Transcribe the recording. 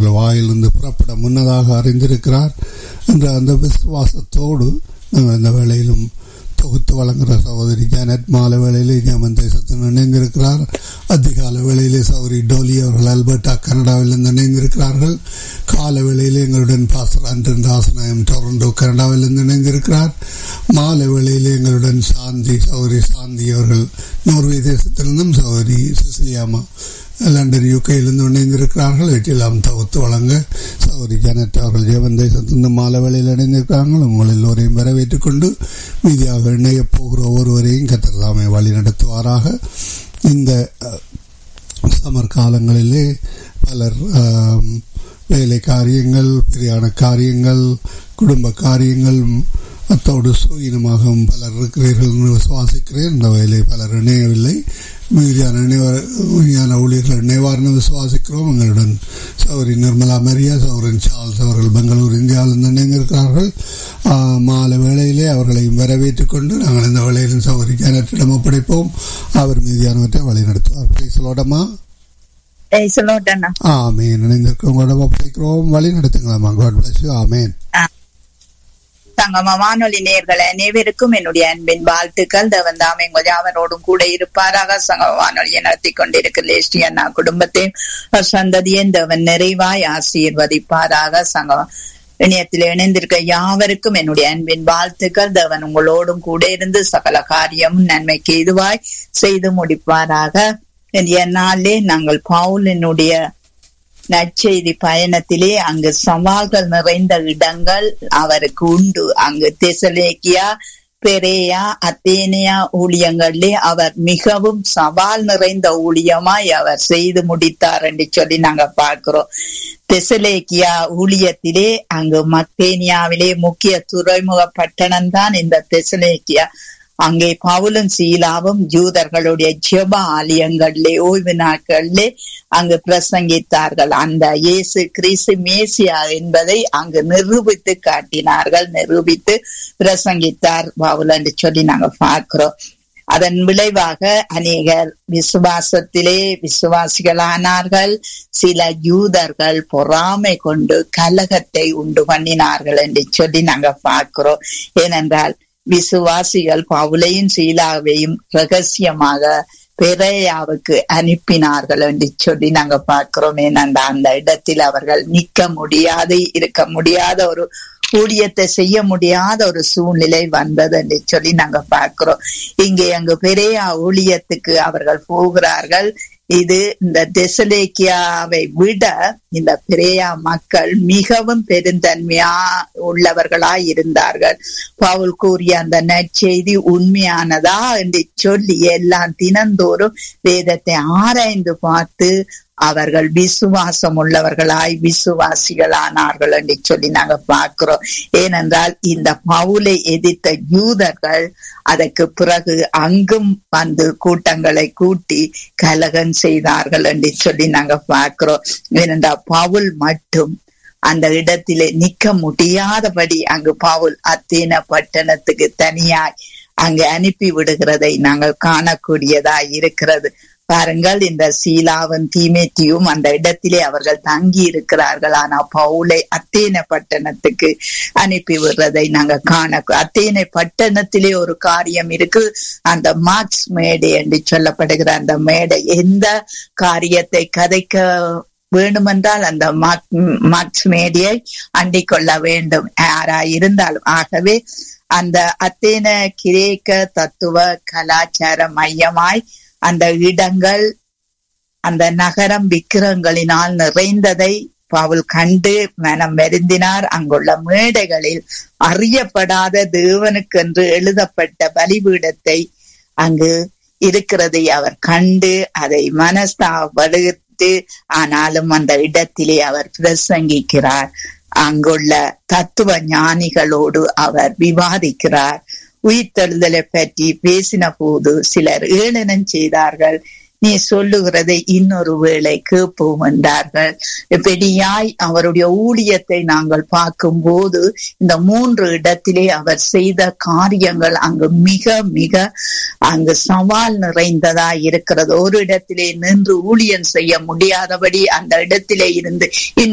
அவர்கள் வாயிலிருந்து புறப்பட முன்னதாக அறிந்திருக்கிறார் என்ற அந்த விசுவாசத்தோடு நாங்கள் இந்த வேளையிலும் தொகுத்து வழங்குகிற சகோதரி ஜானட் மாலை வேளையிலே ஜெர்மன் தேசத்தில் இணைந்திருக்கிறார் அதிகால வேளையிலே சகோதரி டோலி அவர்கள் அல்பர்டா கனடாவிலிருந்து இணைந்திருக்கிறார்கள் கால வேளையிலே எங்களுடன் பாசர் அன்றன் ராசநாயம் டொரண்டோ கனடாவிலிருந்து இணைந்திருக்கிறார் மாலை வேளையிலே எங்களுடன் சாந்தி சகோதரி சாந்தி அவர்கள் நோர்வே தேசத்திலிருந்தும் சகோதரி சிசிலியாமா லண்டன் யூகையிலிருந்து இணைந்திருக்கிறார்கள் வீட்டிலாம் தொகுத்து வழங்க சௌரி ஜனட் அவர்கள் ஜெவன் தேசத்திலிருந்து மாலை வேளையில் இணைந்திருக்கிறார்கள் உங்கள் எல்லோரையும் வரவேற்றுக் கொண்டு மீதியாக இணைய போகிற ஒருவரையும் கத்திரலாமை வழி நடத்துவாராக இந்த சமர் காலங்களிலே பலர் வேலை காரியங்கள் பிரியாண காரியங்கள் குடும்ப காரியங்கள் அத்தோடு சுயினமாகவும் பலர் இருக்கிறீர்கள் என்று விசுவாசிக்கிறேன் இந்த வேலை பலர் இணையவில்லை மீதியான மீதியான ஊழியர்கள் இணைவார்னு விசுவாசிக்கிறோம் எங்களுடன் சௌரி நிர்மலா மரியா சௌரன் சார்ல்ஸ் அவர்கள் பெங்களூர் இந்தியாவிலிருந்து இணைந்திருக்கிறார்கள் மாலை வேளையிலே அவர்களையும் வரவேற்றுக் கொண்டு நாங்கள் இந்த வேளையிலும் சௌரி ஜனத்திடம் ஒப்படைப்போம் அவர் மீதியானவற்றை வழி நடத்துவார் பேசலோடமா ஆமேன் இணைந்திருக்கிறவங்களோட ஒப்படைக்கிறோம் வழி நடத்துங்களாமா காட் பிளஸ் யூ ஆமேன் சங்கம வானொலி நேர்கள் அனைவருக்கும் என்னுடைய அன்பின் வாழ்த்துக்கள் தேவன் தாம் எங்கள் அவரோடும் கூட இருப்பாராக சங்கம வானொலியை நடத்தி கொண்டிருக்கிற லேஸ்டி அண்ணா குடும்பத்தையும் சந்ததியும் தேவன் நிறைவாய் ஆசீர்வதிப்பாராக சங்கம இணையத்தில் இணைந்திருக்க யாவருக்கும் என்னுடைய அன்பின் வாழ்த்துக்கள் தேவன் உங்களோடும் கூட இருந்து சகல காரியம் நன்மைக்கு இதுவாய் செய்து முடிப்பாராக நாளே நாங்கள் பவுலினுடைய நற்செய்தி பயணத்திலே அங்கு சவால்கள் நிறைந்த இடங்கள் அவருக்கு உண்டு அங்கு தெசலேக்கியா பெரேயா அத்தேனியா ஊழியங்களிலே அவர் மிகவும் சவால் நிறைந்த ஊழியமாய் அவர் செய்து முடித்தார் என்று சொல்லி நாங்க பார்க்கிறோம் தெசலேக்கியா ஊழியத்திலே அங்கு மத்தேனியாவிலே முக்கிய துறைமுக பட்டணம் தான் இந்த தெசலேக்கியா அங்கே பவுலும் சீலாவும் ஜூதர்களுடைய ஜெப ஆலயங்களிலே ஓய்வு நாட்களிலே அங்கு பிரசங்கித்தார்கள் அந்த இயேசு கிறிஸ்து மேசியா என்பதை அங்கு நிரூபித்து காட்டினார்கள் நிரூபித்து பிரசங்கித்தார் பவுல் என்று சொல்லி நாங்க பார்க்கிறோம் அதன் விளைவாக அநேகர் விசுவாசத்திலே விசுவாசிகளானார்கள் சில யூதர்கள் பொறாமை கொண்டு கலகத்தை உண்டு பண்ணினார்கள் என்று சொல்லி நாங்க பார்க்கிறோம் ஏனென்றால் விசுவாசிகள் பவுலையும் சீலாவையும் ரகசியமாக பெரையாவுக்கு அனுப்பினார்கள் என்று சொல்லி நாங்க பார்க்கிறோம் ஏனென்றா அந்த இடத்தில் அவர்கள் நிக்க முடியாது இருக்க முடியாத ஒரு ஊழியத்தை செய்ய முடியாத ஒரு சூழ்நிலை வந்தது என்று சொல்லி நாங்க பார்க்கிறோம் இங்கே அங்கு பெரிய ஊழியத்துக்கு அவர்கள் போகிறார்கள் இது இந்த தெசலேக்கியாவை விட இந்த பிரேயா மக்கள் மிகவும் பெருந்தன்மையா உள்ளவர்களாய் இருந்தார்கள் பவுல் கூறிய அந்த நற்செய்தி உண்மையானதா என்று சொல்லி எல்லாம் தினந்தோறும் வேதத்தை ஆராய்ந்து பார்த்து அவர்கள் விசுவாசம் உள்ளவர்களாய் விசுவாசிகளானார்கள் என்று சொல்லி நாங்க பார்க்கிறோம் ஏனென்றால் இந்த பவுலை எதிர்த்த யூதர்கள் அதற்கு பிறகு அங்கும் வந்து கூட்டங்களை கூட்டி கலகம் செய்தார்கள் என்று சொல்லி நாங்க பார்க்கிறோம் ஏனென்றால் பவுல் மட்டும் அந்த இடத்திலே நிக்க முடியாதபடி அங்கு பவுல் அத்தீன பட்டணத்துக்கு தனியாய் அங்கு அனுப்பி விடுகிறதை நாங்கள் காணக்கூடியதாய் இருக்கிறது பாருங்கள் இந்த சீலாவன் தீமேத்தியும் அந்த இடத்திலே அவர்கள் தங்கி இருக்கிறார்கள் ஆனா பவுலை அத்தேன பட்டணத்துக்கு அனுப்பி விடுறதை நாங்க காண அத்தேனை பட்டணத்திலே ஒரு காரியம் இருக்கு அந்த மார்க்ஸ் மேடை என்று சொல்லப்படுகிற அந்த மேடை எந்த காரியத்தை கதைக்க வேண்டுமென்றால் அந்த மார்க்ஸ் மேடியை அண்டிக் கொள்ள வேண்டும் யாரா இருந்தாலும் ஆகவே அந்த அத்தேன கிரேக்க தத்துவ கலாச்சார மையமாய் அந்த இடங்கள் அந்த நகரம் விக்கிரங்களினால் நிறைந்ததை பவுல் கண்டு மனம் வருந்தினார் அங்குள்ள மேடைகளில் அறியப்படாத தேவனுக்கென்று எழுதப்பட்ட பலிபீடத்தை அங்கு இருக்கிறதை அவர் கண்டு அதை மனஸ்தாபடுத்து ஆனாலும் அந்த இடத்திலே அவர் பிரசங்கிக்கிறார் அங்குள்ள தத்துவ ஞானிகளோடு அவர் விவாதிக்கிறார் உயிர்த்தெழுதலை பற்றி பேசின போது சிலர் ஏளனம் செய்தார்கள் நீ சொல்லுகிறதை இன்னொரு வேளை கேட்போம் என்றார்கள் இப்படியாய் அவருடைய ஊழியத்தை நாங்கள் பார்க்கும் போது இந்த மூன்று இடத்திலே அவர் செய்த காரியங்கள் அங்கு மிக மிக அங்கு சவால் நிறைந்ததா இருக்கிறது ஒரு இடத்திலே நின்று ஊழியம் செய்ய முடியாதபடி அந்த இடத்திலே இருந்து